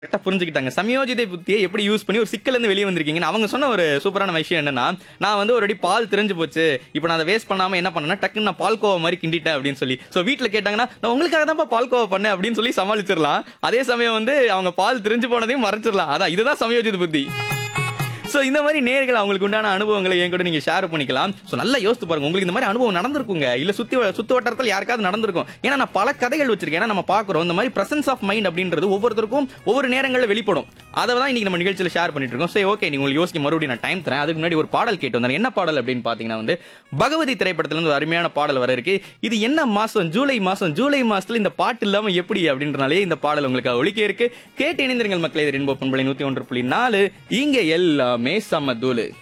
கரெக்டா புரிஞ்சுக்கிட்டாங்க சமயோஜிதை புத்தியை எப்படி யூஸ் பண்ணி ஒரு சிக்கல்ல இருந்து வெளியே வந்திருக்கீங்கன்னு அவங்க சொன்ன ஒரு சூப்பரான விஷயம் என்னன்னா நான் வந்து ஒரு அடி பால் தெரிஞ்சு போச்சு இப்போ நான் அதை வேஸ்ட் பண்ணாம என்ன பண்ணேன்னா டக்குன்னு நான் பால்கோவா மாதிரி கிண்டிட்டேன் அப்படின்னு சொல்லி சோ வீட்ல கேட்டாங்கன்னா நான் உங்களுக்காக தான் பால்கோவா பண்ணேன் அப்படின்னு சொல்லி சமாளிச்சிடலாம் அதே சமயம் வந்து அவங்க பால் தெரிஞ்சு போனதையும் மறைச்சிடலாம் அதான் இதுதான் சமயோஜித புத்தி சோ இந்த மாதிரி நேர்கள் அவங்களுக்கு உண்டான அனுபவங்களை என் கூட நீங்க ஷேர் பண்ணிக்கலாம் சோ நல்லா யோசித்து பாருங்க உங்களுக்கு இந்த மாதிரி அனுபவம் நடந்திருக்குங்க இல்ல சுத்தி வ- சுத்து வட்டாரத்தில் யாருக்காவது நடந்திருக்கும் ஏன்னா நான் பல கதைகள் வச்சிருக்கேன் ஏன்னா நம்ம பாக்குறோம் இந்த மாதிரி பிரசன்ஸ் ஆஃப் மைண்ட் அப்படின்றது ஒவ்வொருத்தருக்கும் ஒவ்வொரு நேரங்களில் வெளிப்படும் அதை தான் இன்னைக்கு நம்ம நிகழ்ச்சியில் ஷேர் பண்ணிட்டு இருக்கோம் சரி ஓகே நீங்க உங்களுக்கு யோசிக்க மறுபடியும் நான் டைம் தரேன் அதுக்கு முன்னாடி ஒரு பாடல் கேட்டு வந்தேன் என்ன பாடல் அப்படின்னு பாத்தீங்கன்னா வந்து பகவதி திரைப்படத்துல இருந்து ஒரு அருமையான பாடல் வர இருக்கு இது என்ன மாசம் ஜூலை மாசம் ஜூலை மாசத்துல இந்த பாட்டு இல்லாம எப்படி அப்படின்றனாலே இந்த பாடல் உங்களுக்கு ஒழிக்க இருக்கு கேட்டு இணைந்திருங்கள் மக்களை இது ரென்போ பண்பலை நூத்தி ஒன்று புள்ளி நாலு இங்க எல்லாமே சமதூளு